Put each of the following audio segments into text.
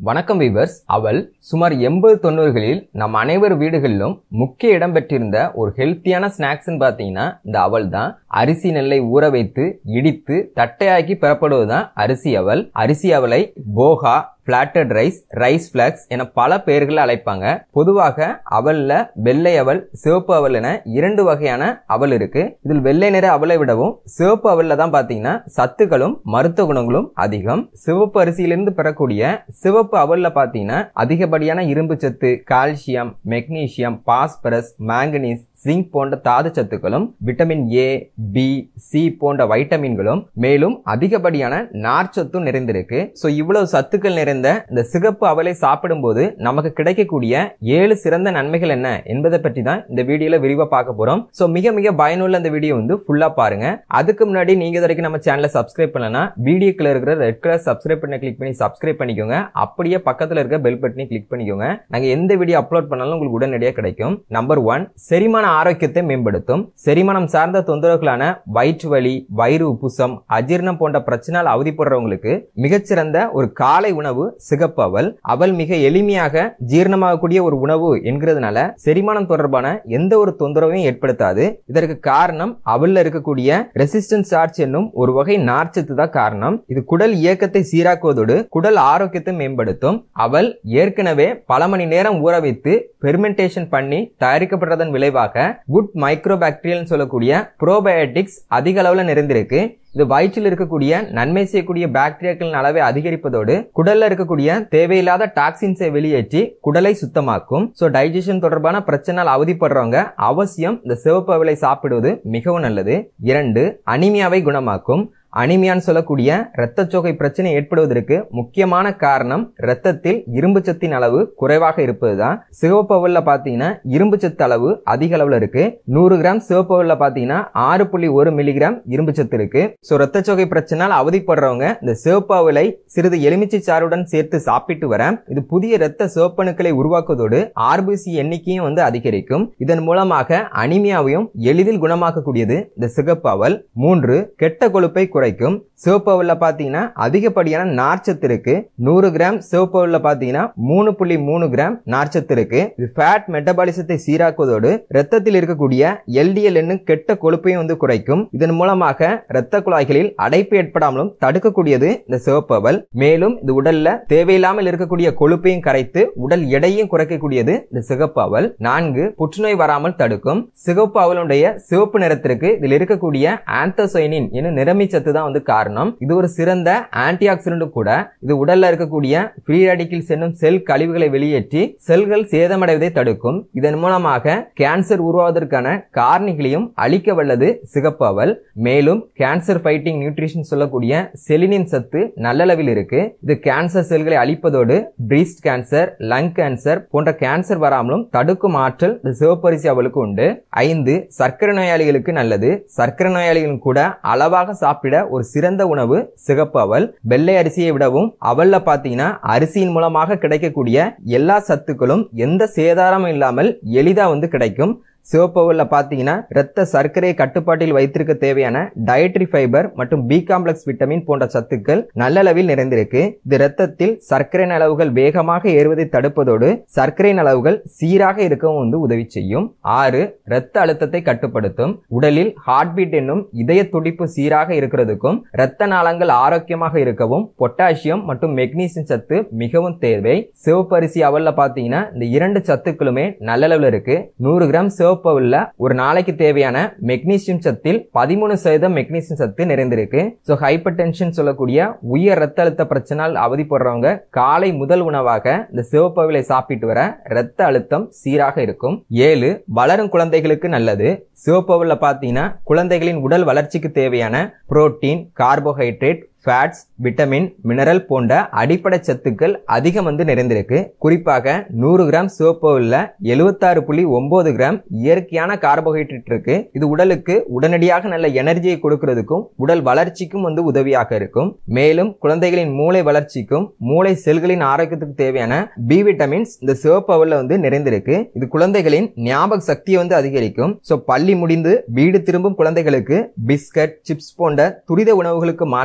வணக்கம் வீவர்ஸ் அவள் சுமார் எண்பது தொண்ணூறுகளில் நம் அனைவர் வீடுகளிலும் முக்கிய இடம் பெற்றிருந்த ஒரு ஹெல்த்தியான ஸ்நாக்ஸ்னு பார்த்தீங்கன்னா இந்த அவல் தான் அரிசி நெல்லை ஊற வைத்து இடித்து தட்டையாக்கி பெறப்படுவதுதான் அரிசி அவல் அரிசி அவலை போகா பிளாட்டட் ரைஸ் ரைஸ் பிளாக்ஸ் என பல பெயர்கள் அழைப்பாங்க பொதுவாக அவல்ல வெள்ளை அவல் சிவப்பு அவல் என இரண்டு வகையான அவல் இருக்கு இதில் வெள்ளை நிற அவலை விடவும் சிவப்பு அவல்ல தான் பாத்தீங்கன்னா சத்துக்களும் மருத்துவ குணங்களும் அதிகம் சிவப்பு அரிசியிலிருந்து பெறக்கூடிய சிவப்பு அவல்ல பாத்தீங்கன்னா அதிகப்படியான இரும்பு சத்து calcium magnesium phosphorus manganese zinc போன்ற தாது சத்துக்களும் விட்டமின் ஏ பி சி போன்ற வைட்டமின்களும் மேலும் அதிகப்படியான நார்ச்சத்தும் நிறைந்திருக்கு ஸோ இவ்வளவு சத்துக்கள் நிறைந்த இந்த சிகப்பு அவலை சாப்பிடும்போது நமக்கு கிடைக்கக்கூடிய ஏழு சிறந்த நன்மைகள் என்ன என்பதை பற்றி தான் இந்த வீடியோல விரிவா பார்க்க போறோம் ஸோ மிக மிக பயனுள்ள இந்த வீடியோ வந்து ஃபுல்லா பாருங்க அதுக்கு முன்னாடி நீங்க இது வரைக்கும் நம்ம சேனலை சப்ஸ்கிரைப் பண்ணலனா வீடியோக்குள்ள இருக்கிற ரெட் கலர் சப்ஸ்கிரைப் பண்ண கிளிக் பண்ணி சப்ஸ்கிரைப் பண்ணிக்கோங்க அப்படியே பக்கத்துல இருக்க பெல் பட்டனை கிளிக் பண்ணிக்கோங்க நாங்க எந்த வீடியோ அப்லோட் பண்ணாலும் உங்களுக்கு உடனடியாக கிடைக்கும் நம்பர் ஒன் செரிமான ஆரோக்கியத்தை மேம்படுத்தும் செரிமானம் சார்ந்த தொந்தரவுகளான வயிற்று வலி வயிறு உப்புசம் அஜீர்ணம் போன்ற பிரச்சனையால் அவதிப்படுறவங்களுக்கு மிகச்சிறந்த ஒரு காலை உணவு சிகப்பு அவல் அவல் மிக எளிமையாக ஜீரணமாகக்கூடிய ஒரு உணவு என்கிறதுனால செரிமானம் தொடர்பான எந்த ஒரு தொந்தரவையும் ஏற்படுத்தாது இதற்கு காரணம் அவல்ல இருக்கக்கூடிய ரெசிஸ்டன்ஸ் சார்ஜ் என்னும் ஒரு வகை நார்ச்சத்து தான் காரணம் இது குடல் இயக்கத்தை சீராக்குவதோடு குடல் ஆரோக்கியத்தை மேம்படுத்தும் அவல் ஏற்கனவே பல மணி நேரம் ஊற வைத்து பெர்மெண்டேஷன் பண்ணி தயாரிக்கப்படுறதன் விளைவாக குட் மைக்ரோபாக்டீரியல் சொல்லக்கூடிய ப்ரோபயோட்டிக்ஸ் அதிக அளவுல நிறைந்திருக்கு இது வயிற்றில் இருக்கக்கூடிய நன்மை செய்யக்கூடிய பாக்டீரியாக்களின் அளவை அதிகரிப்பதோடு குடல்ல இருக்கக்கூடிய தேவையில்லாத டாக்ஸின்ஸை வெளியேற்றி குடலை சுத்தமாக்கும் ஸோ டைஜஷன் தொடர்பான பிரச்சனையால் அவதிப்படுறவங்க அவசியம் இந்த சிவப்பு அவலை சாப்பிடுவது மிகவும் நல்லது இரண்டு அனிமியாவை குணமாக்கும் அனிமியான்னு சொல்லக்கூடிய இரத்தச்சோகை பிரச்சனை ஏற்படுவதற்கு முக்கியமான காரணம் இரத்தத்தில் இரும்பு சத்தின் அளவு குறைவாக இருப்பதுதான் சிவப்பவல்ல பாத்தீங்கன்னா இரும்பு சத்து அளவு அதிக அளவுல இருக்கு நூறு கிராம் சிவப்பவல்ல பாத்தீங்கன்னா ஆறு புள்ளி ஒரு மில்லிகிராம் இரும்பு சத்து இருக்கு ஸோ இரத்தச்சோகை பிரச்சனால் அவதிப்படுறவங்க இந்த சிவப்பாவலை சிறிது எலுமிச்சை சாறுடன் சேர்த்து சாப்பிட்டு வர இது புதிய இரத்த சிவப்பணுக்களை உருவாக்குவதோடு ஆர்பிசி எண்ணிக்கையும் வந்து அதிகரிக்கும் இதன் மூலமாக அனிமியாவையும் எளிதில் குணமாக்கக்கூடியது இந்த சிகப்பாவல் மூன்று கெட்ட கொழுப்பை குறை குறைக்கும் சிவப்பவுல பாத்தீங்கன்னா அதிகப்படியான நார்ச்சத்து இருக்கு நூறு கிராம் சிவப்பவுல பாத்தீங்கன்னா மூணு புள்ளி மூணு கிராம் நார்ச்சத்து இருக்கு இது ஃபேட் மெட்டபாலிசத்தை சீராக்குவதோடு ரத்தத்தில் இருக்கக்கூடிய எல்டிஎல் என்னும் கெட்ட கொழுப்பையும் வந்து குறைக்கும் இதன் மூலமாக இரத்த குழாய்களில் அடைப்பு ஏற்படாமலும் தடுக்கக்கூடியது இந்த சிவப்பவல் மேலும் இது உடல்ல தேவையில்லாமல் இருக்கக்கூடிய கொழுப்பையும் கரைத்து உடல் எடையும் குறைக்கக்கூடியது இந்த சிகப்பு அவல் நான்கு புற்றுநோய் வராமல் தடுக்கும் சிகப்பு அவலுடைய சிவப்பு நிறத்திற்கு இதில் இருக்கக்கூடிய ஆந்தசைனின் என்னும் நிறமி சத்து தான் வந்து காரணம் இது ஒரு சிறந்த ஆன்டி ஆக்சிடென்ட் கூட இது உடல்ல இருக்கக்கூடிய ஃப்ரீ ரேடிக்கல்ஸ் என்னும் செல் கழிவுகளை வெளியேற்றி செல்கள் சேதமடைவதை தடுக்கும் இதன் மூலமாக கேன்சர் உருவாவதற்கான காரணிகளையும் அழிக்க வல்லது சிகப்பாவல் மேலும் கேன்சர் ஃபைட்டிங் நியூட்ரிஷன் சொல்லக்கூடிய செலினின் சத்து நல்லளவில் இருக்கு இது கேன்சர் செல்களை அழிப்பதோடு பிரீஸ்ட் கேன்சர் லங் கேன்சர் போன்ற கேன்சர் வராமலும் தடுக்கும் ஆற்றல் இந்த சிவப்பரிசி அவளுக்கு உண்டு ஐந்து சர்க்கரை நோயாளிகளுக்கு நல்லது சர்க்கரை நோயாளிகளும் கூட அளவாக சாப்பிட ஒரு சிறந்த உணவு சிகப்பு அவல் வெள்ளை அரிசியை விடவும் அவல்ல பாத்தீங்கன்னா அரிசியின் மூலமாக கிடைக்கக்கூடிய எல்லா சத்துக்களும் எந்த சேதாரமும் இல்லாமல் எளிதா வந்து கிடைக்கும் சிவப்பவுல பாத்தீங்கன்னா ரத்த சர்க்கரையை கட்டுப்பாட்டில் வைத்திருக்க தேவையான டயட்ரி ஃபைபர் மற்றும் பி காம்ப்ளெக்ஸ் விட்டமின் போன்ற சத்துக்கள் நல்லளவில் நிறைந்திருக்கு இது ரத்தத்தில் சர்க்கரை அளவுகள் வேகமாக ஏறுவதை தடுப்பதோடு சர்க்கரையின் அளவுகள் சீராக இருக்கவும் வந்து உதவி செய்யும் ஆறு ரத்த அழுத்தத்தை கட்டுப்படுத்தும் உடலில் ஹார்ட் பீட் என்னும் இதய துடிப்பு சீராக இருக்கிறதுக்கும் ரத்த நாளங்கள் ஆரோக்கியமாக இருக்கவும் பொட்டாசியம் மற்றும் மெக்னீசியம் சத்து மிகவும் தேவை சிவப்பரிசி அவல்ல பாத்தீங்கன்னா இந்த இரண்டு சத்துக்களுமே நல்லளவில் இருக்கு நூறு கிராம் சிவப்பு சிவப்பவுல ஒரு நாளைக்கு தேவையான மெக்னீசியம் சத்தில் பதிமூணு சதவீதம் மெக்னீசியம் சத்து நிறைந்திருக்கு ஸோ ஹைப்பர் டென்ஷன் சொல்லக்கூடிய உயர் ரத்த அழுத்த பிரச்சனால் அவதிப்படுறவங்க காலை முதல் உணவாக இந்த சிவப்பவிலை சாப்பிட்டு வர ரத்த அழுத்தம் சீராக இருக்கும் ஏழு வளரும் குழந்தைகளுக்கு நல்லது சிவப்பவுல பாத்தீங்கன்னா குழந்தைகளின் உடல் வளர்ச்சிக்கு தேவையான protein carbohydrate fats vitamin mineral போன்ற அடிப்படை சத்துக்கள் அதிகம் வந்து நிறைந்திருக்கு குறிப்பாக நூறு கிராம் சிவப்பவுல எழுபத்தாறு புள்ளி ஒன்பது கிராம் இயற்கையான கார்போஹைட்ரேட் இருக்கு இது உடலுக்கு உடனடியாக நல்ல எனர்ஜியை கொடுக்கறதுக்கும் உடல் வளர்ச்சிக்கும் வந்து உதவியாக இருக்கும் மேலும் குழந்தைகளின் மூளை வளர்ச்சிக்கும் மூளை செல்களின் ஆரோக்கியத்துக்கு தேவையான பி விட்டமின்ஸ் இந்த சிவப்பவுல வந்து நிறைந்திருக்கு இது குழந்தைகளின் ஞாபக சக்தியை வந்து அதிகரிக்கும் ஸோ பள்ளி முடிந்து வீடு திரும்பும் குழந்தைகளுக்கு பிஸ்கட் சிப்ஸ் போன்ற துரித உணவுகளுக்கு மாற்றாக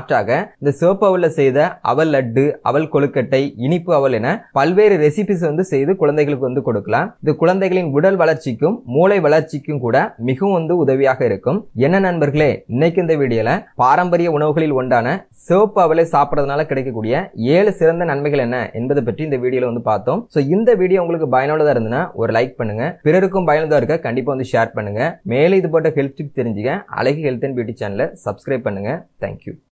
இந்த சிவப்பு அவல்ல செய்த அவல் லட்டு அவல் கொழுக்கட்டை இனிப்பு அவல் என பல்வேறு ரெசிபிஸ் வந்து செய்து குழந்தைகளுக்கு வந்து கொடுக்கலாம் இது குழந்தைகளின் உடல் வளர்ச்சிக்கும் மூளை வளர்ச்சிக்கும் கூட மிகவும் வந்து உதவியாக இருக்கும் என்ன நண்பர்களே இன்னைக்கு இந்த வீடியோல பாரம்பரிய உணவுகளில் ஒன்றான சிவப்பு அவலை சாப்பிட்றதுனால கிடைக்கக்கூடிய ஏழு சிறந்த நன்மைகள் என்ன என்பதை பற்றி இந்த வீடியோல வந்து பார்த்தோம் ஸோ இந்த வீடியோ உங்களுக்கு பயனுள்ளதா இருந்ததுன்னா ஒரு லைக் பண்ணுங்க பிறருக்கும் பயனுள்ளதா இருக்க கண்டிப்பா வந்து ஷேர் பண்ணுங்க மேலே இது போட்ட ஹெல்த் டிப் தெரிஞ்சுக்க அழகு ஹெல்த் அண்ட் பியூட்டி சேனலை சப்ஸ்கிரைப் பண்ணுங்க தேங்க்யூ